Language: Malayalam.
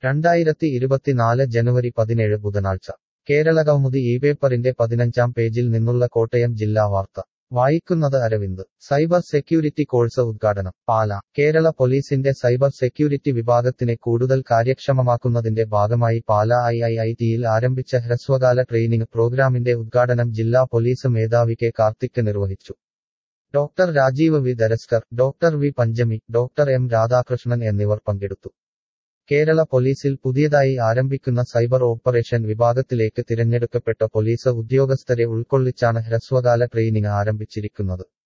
രണ്ടായിരത്തി ഇരുപത്തിനാല് ജനുവരി പതിനേഴ് ബുധനാഴ്ച കേരള കൗമുദി ഈ പേപ്പറിന്റെ പതിനഞ്ചാം പേജിൽ നിന്നുള്ള കോട്ടയം ജില്ലാ വാർത്ത വായിക്കുന്നത് അരവിന്ദ് സൈബർ സെക്യൂരിറ്റി കോഴ്സ് ഉദ്ഘാടനം പാല കേരള പോലീസിന്റെ സൈബർ സെക്യൂരിറ്റി വിഭാഗത്തിനെ കൂടുതൽ കാര്യക്ഷമമാക്കുന്നതിന്റെ ഭാഗമായി പാല ഐ ഐ ഐ ടിയിൽ ആരംഭിച്ച ഹ്രസ്വകാല ട്രെയിനിംഗ് പ്രോഗ്രാമിന്റെ ഉദ്ഘാടനം ജില്ലാ പോലീസ് മേധാവി കെ കാർത്തിക് നിർവഹിച്ചു doctor Rajeev V Dharaskar doctor V Panchami doctor M Radhakrishnan എന്നിവർ പങ്കെടുത്തു കേരള പോലീസിൽ പുതിയതായി ആരംഭിക്കുന്ന സൈബർ ഓപ്പറേഷൻ വിഭാഗത്തിലേക്ക് തിരഞ്ഞെടുക്കപ്പെട്ട പോലീസ് ഉദ്യോഗസ്ഥരെ ഉൾക്കൊള്ളിച്ചാണ് ഹ്രസ്വകാല ട്രെയിനിംഗ് ആരംഭിച്ചിരിക്കുന്നത്